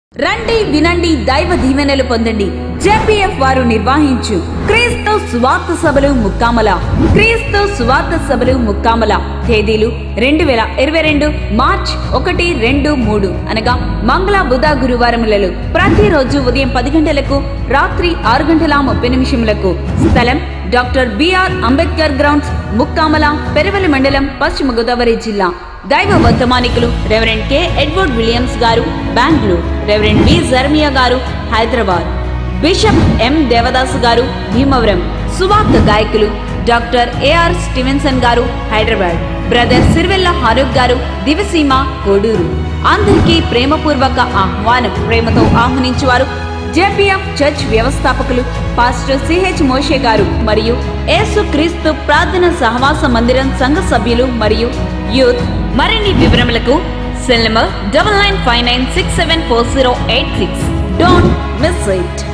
రండి వినండి దైవ దీవెనలు పొందండి జేపీఎఫ్ వారు నిర్వహించు క్రీస్తు సువార్త సభలు ముక్కామల క్రీస్తు సువార్త సభలు ముక్కామల తేదీలు రెండు వేల ఇరవై రెండు మార్చ్ ఒకటి రెండు మూడు అనగా మంగళ బుధ గురువారములలో ప్రతిరోజు ఉదయం పది గంటలకు రాత్రి ఆరు గంటల ముప్పై నిమిషములకు స్థలం doctor BR Ambedkar grounds Mukkamala Peravali మండలం పశ్చిమ గోదావరి జిల్లా దైవ వర్తమానికులు రెవరెండ్ కె ఎడ్వర్డ్ విలియమ్స్ గారు బెంగళూరు రెవరెండ్ బి జర్మియా గారు హైదరాబాద్ బిషప్ ఎం దేవదాస్ గారు భీమవరం సువార్త గాయకులు డాక్టర్ ఏఆర్ స్టీవెన్సన్ గారు హైదరాబాద్ బ్రదర్ సిరివెల్ల హారూక్ గారు దివసీమ కోడూరు అందరికీ ప్రేమపూర్వక ఆహ్వానం ప్రేమతో ఆహ్వానించువారు జేపీఎఫ్ చర్చ్ వ్యవస్థాపకులు పాస్టర్ సిహెచ్ మోషే గారు మరియు యేసు క్రీస్తు ప్రార్థన సహవాస మందిరం సంఘ సభ్యులు మరియు యూత్ మరిన్ని వివరములకు cell number double nine five nine six seven four zero eight six don't miss it